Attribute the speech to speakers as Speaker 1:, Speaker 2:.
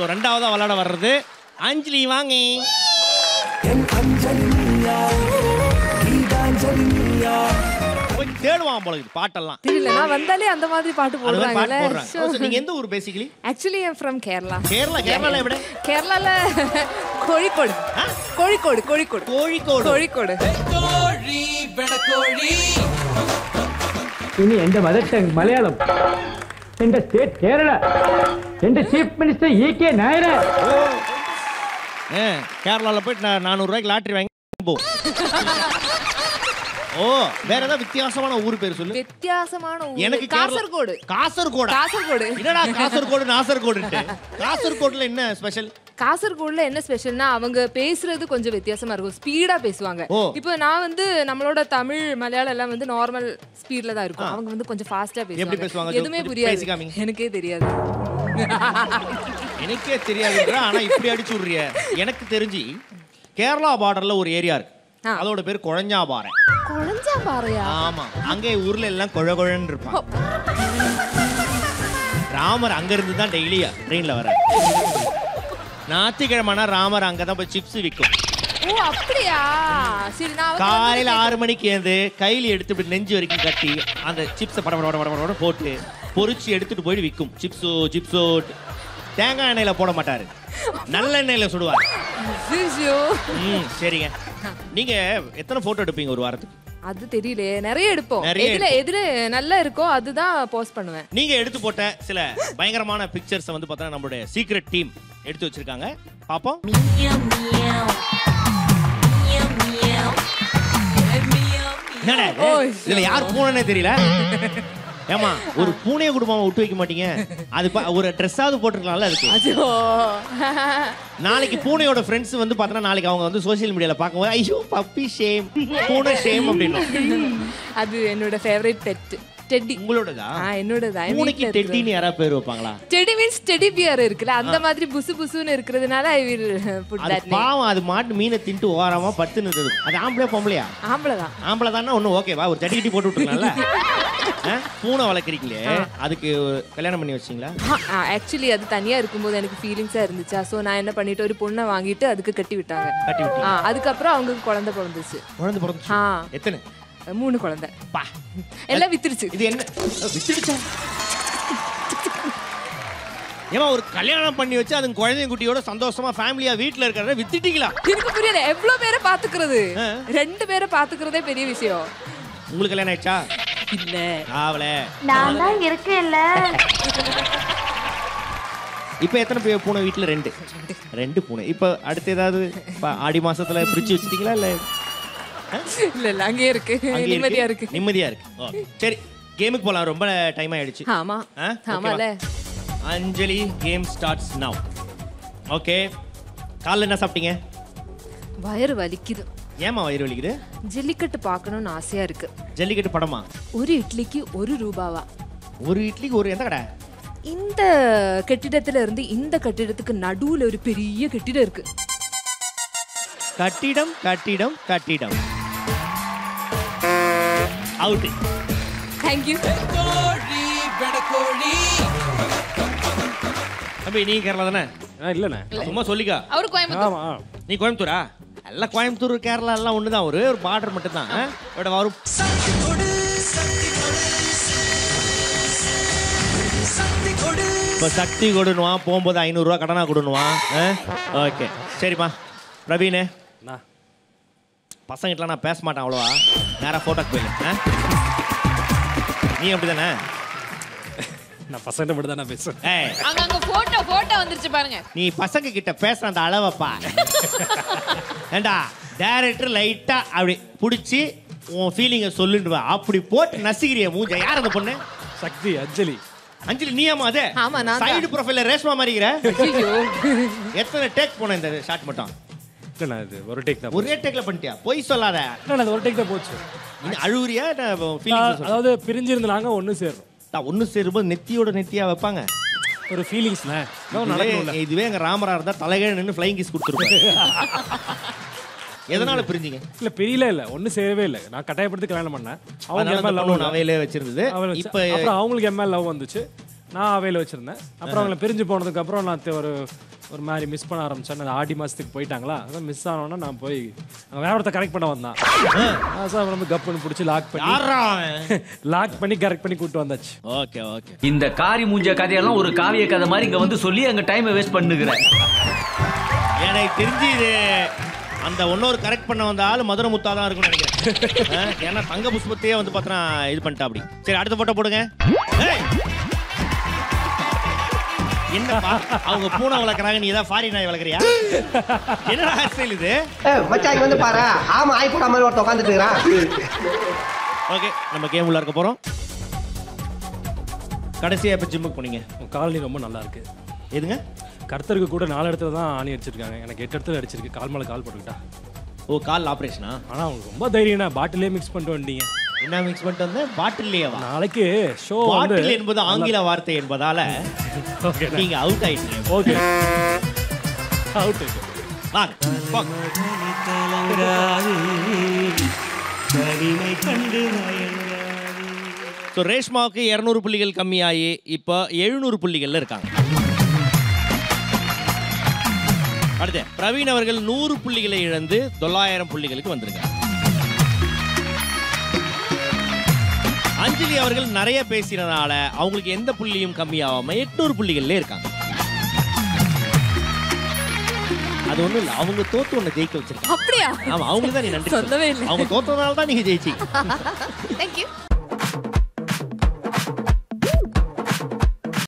Speaker 1: So ரெண்டாவதா விளையாட வர்றது அஞ்சலி வாங்க கொஞ்சம் தேடுவான் போல இது பாட்டெல்லாம்
Speaker 2: தெரியல நான் வந்தாலே அந்த மாதிரி பாட்டு
Speaker 1: அது மாதிரி பாட்டு
Speaker 2: போடுறாங்கல்ல
Speaker 1: போடுறாங்க So, நீங்க எந்த ஊர் basically
Speaker 2: actually I'm from Kerala
Speaker 1: Kerala கேரளால எവിടെ
Speaker 2: കേരള കോഴിക്കോട് കോഴിക്കോട് കോഴിക്കോട്
Speaker 1: കോഴിക്കോട്
Speaker 2: കോഴിക്കോട്
Speaker 3: ഇനി എന്റെ മദർ ടങ് മലയാളം എന്റെ സ്റ്റേറ്റ് കേരള എന്റെ chief minister E K Nair
Speaker 1: ஆ, கேரளால போயிட்டு நான் நானூறுரூவாய்க்கு லாட்டரி வாங்கி போ ஓ வேற ஏதாவது வித்தியாசமான ஊர் பேர் சொல்லு
Speaker 2: വ്യത്യാസമാണ് ഊര്.
Speaker 1: எனக்கு கேரளா-
Speaker 2: കാസർഗോഡ്
Speaker 1: காசர்கோடு
Speaker 2: കാസർഗോഡ്
Speaker 1: என்னடா காசர்கோடு நாசர்கோடு காசர்கோடுல என்ன ஸ்பெஷல்
Speaker 2: காசர்கோட்ல என்ன ஸ்பெஷல்னா அவங்க பேசுறது கொஞ்சம் வித்தியாசமா இருக்கும் ஸ்பீடா பேசுவாங்க
Speaker 1: ஓ.
Speaker 2: இப்போ நான் வந்து நம்மளோட தமிழ் மலையாளம் எல்லாம் வந்து நார்மல் ஸ்பீட்ல தான் இருக்கும் அவங்க வந்து கொஞ்சம் ஃபாஸ்டா
Speaker 1: எப்படி பேசுவாங்க?
Speaker 2: பேசுவாங்க எதுவுமே
Speaker 1: கொஞ்சம்
Speaker 2: புரியாது
Speaker 1: பேசி காமிங்க.
Speaker 2: எனக்கே தெரியாது
Speaker 1: எனக்கே தெரியாதுன்ற ஆனா இப்படி அடிச்சு விடுறிய எனக்கு தெரிஞ்சு கேரளா பார்டர்ல ஒரு ஏரியா இருக்கு
Speaker 2: ஆ.
Speaker 1: அதோட பேர் குழஞ்சாபாறை
Speaker 2: குழஞ்சா பாறையா
Speaker 1: ஆமா அங்கே ஊர்ல எல்லாம் குழ குழன்னு இருப்பான் ராமர் அங்க இருந்து தான் டெய்லியா ட்ரெயின்ல வர ஞாயிற்றுக்கிழமைனா ராமர் அங்கதான் போய் சிப்ஸ் விற்கும்
Speaker 2: ஓ அப்படியா சரி நான் வந்து
Speaker 1: காலையில ஆறு மணிக்கு ஏந்து கையில எடுத்து இப்படி நெஞ்சு வரைக்கும் கட்டி அந்த சிப்ஸை பட பட பட பட பட போட்டு பொரிச்சு எடுத்துட்டு போய் விற்கும் சிப்ஸோ சிப்ஸோ தேங்காய் எண்ணெயில போட மாட்டாரு நல்ல எண்ணெயில சுடுவார்
Speaker 2: ஐயோ.
Speaker 1: ம் சரிங்க நீங்க எத்தனை போட்டோ எடுப்பீங்க ஒரு வாரத்துக்கு
Speaker 2: அது தெரியலையே நிறைய எடுப்போம்
Speaker 1: நிறைய
Speaker 2: எதுல எதுல நல்லா இருக்கோ அதுதான் போஸ்ட் பண்ணுவேன்
Speaker 1: நீங்க எடுத்து போட்ட சில பயங்கரமான பிக்சர்ஸ் வந்து பார்த்தா நம்மளுடைய சீக்ரெட் டீம் எடுத்து வச்சிருக்காங்க பாப்போம் என்னடா இது?
Speaker 2: ஓய்.
Speaker 1: இதுல யார் பூனைனே தெரியல ஏமா ஒரு பூனையை குடும்பமா விட்டு வைக்க மாட்டீங்க அது பா- ஒரு ட்ரெஸ்ஸாவது போட்டிருக்கலாம்ல அதுக்கு
Speaker 2: ஐயோ
Speaker 1: நாளைக்கு பூனையோட ஃப்ரெண்ட்ஸ் வந்து பார்த்தா நாளைக்கு அவங்க வந்து சோஷியல் மீடியால பார்க்கும்போது ஐயோ பப்பி ஷேம் பூனை ஷேம் அப்படின்னு
Speaker 2: அது என்னோட ஃபேவரட் பெட் டெட்டி
Speaker 1: உங்களோடதா
Speaker 2: ஆ என்னோடதா என்
Speaker 1: பூனைக்கு
Speaker 2: வீட்ல இருக்கிறது.
Speaker 1: டெட்டின்னு யாராவது பேர் வைப்பாங்களா
Speaker 2: டெடி மீன்ஸ் டெடி பியர் இருக்குல்ல அந்த மாதிரி புசு புசுன்னு இருக்கிறதுனால ஐ வில் புட்
Speaker 1: அது
Speaker 2: தட் நேம்
Speaker 1: பாவம் அது மாட்டு மீனை தின்ட்டு ஓரமா படுத்துன்னு இருந்தது அது ஆம்பளை பொம்பளையா
Speaker 2: ஆம்பளை தான்
Speaker 1: ஆம்பளை தானே ஒன்றும் ஓகேவா ஒரு தடி கட்டி போட்டு விட்டுருக்கலாம்ல ஆ? பூனை வளர்க்குறீங்களே அதுக்கு கல்யாணம் பண்ணி வச்சிங்களா
Speaker 2: ஆக்சுவலி அது தனியா இருக்கும்போது எனக்கு ஃபீலிங்ஸா இருந்துச்சா சோ நான் என்ன பண்ணிட்டு ஒரு பொண்ணை வாங்கிட்டு அதுக்கு கட்டி விட்டாங்க
Speaker 1: கட்டி விட்டீங்க
Speaker 2: ஆ அதுக்கப்புறம் அவங்களுக்கு குழந்தை பிறந்துச்சு
Speaker 1: குழந்தை பிறந்துச்சு
Speaker 2: ஆ
Speaker 1: எத்தனை
Speaker 2: மூணு குழந்தை
Speaker 1: பா
Speaker 2: எல்லாம் வித்துருச்சு
Speaker 1: இது என்ன வித்துடுச்சா ஏமா ஒரு கல்யாணம் பண்ணி வச்சு அதுங்க குழந்தைங்க குட்டியோட சந்தோஷமா ஃபேமிலியா வீட்ல இருக்கிறத வித்துட்டீங்களா
Speaker 2: எனக்கு புரியல எவ்வளவு பேரை பாத்துக்கிறது
Speaker 1: ஆ.
Speaker 2: ரெண்டு பேரை பாத்துக்கிறதே பெரிய விஷயம்
Speaker 1: உங்களுக்கு கல்யாணம் ஆயிடுச்சா
Speaker 2: இல்ல
Speaker 1: ஆவல
Speaker 4: நான் தான் இருக்கேன்ல
Speaker 1: இப்போ எத்தனை பேர் பூனை வீட்ல ரெண்டு ரெண்டு பூனை இப்போ அடுத்து ஏதாவது இப்ப ஆடி மாசத்துல பிரிச்சு வச்சிட்டீங்களா இல்ல
Speaker 2: இல்ல இல்ல அங்கேயே இருக்கு
Speaker 1: அங்கேயே
Speaker 2: நிம்மதியா இருக்கு
Speaker 1: நிம்மதியா இருக்கு ஓ, சரி கேமுக்கு போலாம் ரொம்ப டைம் ஆயிடுச்சு
Speaker 2: ஆமா
Speaker 1: ஆ?
Speaker 2: ஆமால
Speaker 1: ஓகேவா? Anjali game starts now okay காலைல என்ன சாப்பிட்டீங்க
Speaker 2: வயிறு வலிக்குது
Speaker 1: ஏமா வயிறு வலிக்குது
Speaker 2: ஜல்லிக்கட்டு பார்க்கணும்னு ஆசையா இருக்கு
Speaker 1: ஜல்லிக்கட்டு படமா
Speaker 2: ஒரு இட்லிக்கு ஒரு ரூபாவா
Speaker 1: ஒரு இட்லிக்கு ஒரு எந்த கடை
Speaker 2: இந்த கட்டிடத்துல இருந்து இந்த கட்டிடத்துக்கு நடுவுல ஒரு பெரிய கட்டிடம் இருக்கு
Speaker 1: கட்டிடம் கட்டிடம் கட்டிடம் அவுட்
Speaker 2: தேங்க்யூ
Speaker 1: தம்பி நீ கேரளா தானே
Speaker 5: இல்லண்ணே
Speaker 1: சும்மா சொல்லிக்கா
Speaker 2: அவரு கோயம்புத்தூர்
Speaker 5: ஆமா
Speaker 1: நீ கோயம்புத்தூரா எல்லாம் கோயம்புத்தூர் கேரளா எல்லாம் ஒண்ணுதான் ஒரே ஒரு பார்டர் மட்டும் தான் இவட வரும் இப்போ சக்தி கொடுனுவான் போகும்போது ஐநூறுரூவா கடனா கொடுனுவான் ஓகே சரிம்மா பிரவீனு
Speaker 5: அண்ணா.
Speaker 1: பசங்கிட்டலாம் நான் பேச மாட்டேன் அவ்வளோவா நேராக ஃபோட்டோக்கு போயிடு ஆ? நீ அப்படி தானே
Speaker 5: நான் பசங்க மட்டும் தான் பேசுறேன்
Speaker 1: ஏய்
Speaker 6: அங்க அங்க போட்டோ போட்டோ வந்துருச்சு பாருங்க
Speaker 1: நீ பசங்க கிட்ட பேசுற அந்த அளவைப்பா ஏண்டா டேரக்டர் லைட்டா அப்படி பிடிச்சி உன் ஃபீலிங்கை சொல்லுன்னு அப்படி போட்டு நசுக்கிறிய மூஞ்ச யார் அந்த பொண்ணு
Speaker 5: சக்தி அஞ்சலி
Speaker 1: அஞ்சலி நீயாமா அது
Speaker 2: ஆமா, நான் தான்.
Speaker 1: சைடு ப்ரொஃபைல ரேஷ்மா மாதிரிங்கிற
Speaker 2: ஐயோ
Speaker 1: எத்தனை டேக் போன இந்த ஷாட் மட்டும்
Speaker 5: இல்லண்ணா இது ஒரு டேக் தான்
Speaker 1: ஒரே டேக்ல பண்ணிட்டியா பொய் சொல்லாத
Speaker 5: இல்லண்ணா இது ஒரு டேக் தான் போச்சு
Speaker 1: நீ அழுவுறியா
Speaker 5: நான்
Speaker 1: ஃபீலிங்ஸ்
Speaker 5: அதாவது பிரிஞ்சிருந்து நாங்க ஒண்ணு சேர்றோம்
Speaker 1: ஒன்னு சேரும்போது நெத்தியோட நெத்தியா வைப்பாங்க
Speaker 5: ஒரு ஃபீலிங்ஸ்ண்ணே நடக்கணும்ல
Speaker 1: இதுவே- இதுவே எங்க ராமரா இருந்தா தலைகீழ நின்னு ஃப்ளைங் கிஸ் கொடுத்துருப்பாரு எதனால பிரிஞ்சீங்க
Speaker 5: இல்ல பெரியல இல்ல ஒண்ணு சேரவே இல்ல நான் கட்டாயப்படுத்தி கல்யாணம் பண்ணேன் அவங்க
Speaker 1: அதனால
Speaker 5: என் மேல
Speaker 1: அந்த
Speaker 5: லவ்
Speaker 1: பொண்ணு ஒண்ணு அவையிலே வச்சிருந்தது
Speaker 5: இப்ப
Speaker 1: இப்ப
Speaker 5: அப்புறம் அவங்களுக்கு என் மேல லவ் வந்துச்சு நான் அவையில் வச்சிருந்தேன் அப்புறம் அவங்கள பிரிஞ்சு போனதுக்கு அப்புறம் நான் தெ- ஒரு ஒரு மாதிரி மிஸ் பண்ண ஆரம்பிச்சேன் அந்த ஆடி மாசத்துக்கு போயிட்டாங்களா அதான் மிஸ் ஆனோன்னா நான் போய் அங்க வேற ஒருத்தர் கரெக்ட் பண்ண வந்தான் சார் நம்ம கப்புன்னு பிடிச்சி லாக் பண்ணி
Speaker 1: யாரா அவன்
Speaker 5: லாக் பண்ணி கரெக்ட் பண்ணி கூட்டு வந்தாச்சு
Speaker 1: ஓகே ஓகே
Speaker 7: இந்த காரி மூஞ்ச கதையெல்லாம் ஒரு காவிய கதை மாதிரி இங்க வந்து சொல்லி அங்க டைமை வேஸ்ட் பண்ணுகிறேன்
Speaker 1: எனக்கு தெரிஞ்சு இது அந்த இன்னொரு கரெக்ட் பண்ண வந்த ஆள் மதுரை முத்தா தான் இருக்கும்னு நினைக்கிறேன் ஆ, ஏன்னா தங்க புஷ்பத்தையே வந்து பார்த்தா இது பண்ணிட்டா அப்படி சரி அடுத்த போட்டோ போடுங்க ஏய்! என்னப்பா அவங்க பூனை வளர்க்குறாங்க நீ ஏதாவது ஃபாரின் நாய் வளர்க்குறியா என்னடா ஸ்டைல் இது
Speaker 8: மச்சான் இங்க வந்து பாரு ஆமா ஆய் போட மாதிரி ஒருத்த உட்காந்துட்டு இருக்கிறான்
Speaker 1: ஓகே நம்ம கேம் உள்ள இருக்க போறோம் கடைசியா இப்ப ஜிம்முக்கு போனீங்க
Speaker 5: உன் காலனி ரொம்ப நல்லா இருக்கு
Speaker 1: எதுங்க
Speaker 5: கர்த்தருக்கு கூட நாலு இடத்துல தான் ஆணி அடிச்சிருக்காங்க எனக்கு எட்டு இடத்துல அடிச்சிருக்கு கால் மேலே கால் போட்டுக்கிட்டா
Speaker 1: ஓ கால் ஆப்ரேஷனா
Speaker 5: ஆனால் அவங்க ரொம்ப தைரியம்னா பாட்டிலே மிக்ஸ் பண்ணிட்டு வந்துட்டீங்க
Speaker 1: என்ன மிக்ஸ் பண்ணிட்டு வந்தேன் பாட்டில்லையேவா
Speaker 5: நாளைக்கு ஷோ வந்து
Speaker 1: பாட்டில் என்பது ஆங்கில வார்த்தை என்பதால
Speaker 5: ஓகே
Speaker 1: நீங்க அவுட் ஆயிட்டீங்க
Speaker 5: ஓகே அவுட்
Speaker 1: வாங்க போங்க. ஸோ ரேஷ்மாவுக்கு இரநூறு புள்ளிகள் கம்மியாகி இப்போ எழுநூறு புள்ளிகள்ல இருக்காங்க அடுத்து பிரவீன் அவர்கள் நூறு புள்ளிகளை இழந்து தொள்ளாயிரம் புள்ளிகளுக்கு வந்திருக்காங்க அஞ்சலி அவர்கள் நிறைய பேசினதால அவங்களுக்கு எந்த புள்ளியும் கம்மியாகாம எட்நூறு புள்ளிகள்ல இருக்காங்க அது ஒண்ணும் இல்ல அவங்க தோத்து ஒண்ணு ஜெயிக்க வச்சிருக்காங்க
Speaker 2: அப்படியா
Speaker 1: ஆமா அவங்களுக்கு தான் நீ நன்றி
Speaker 2: சொல்லவே
Speaker 1: சொல்லு.
Speaker 2: இல்லை.
Speaker 1: அவங்க தோத்ததுனால தான் நீங்க ஜெயிச்சீங்க
Speaker 6: தேங்க்யூ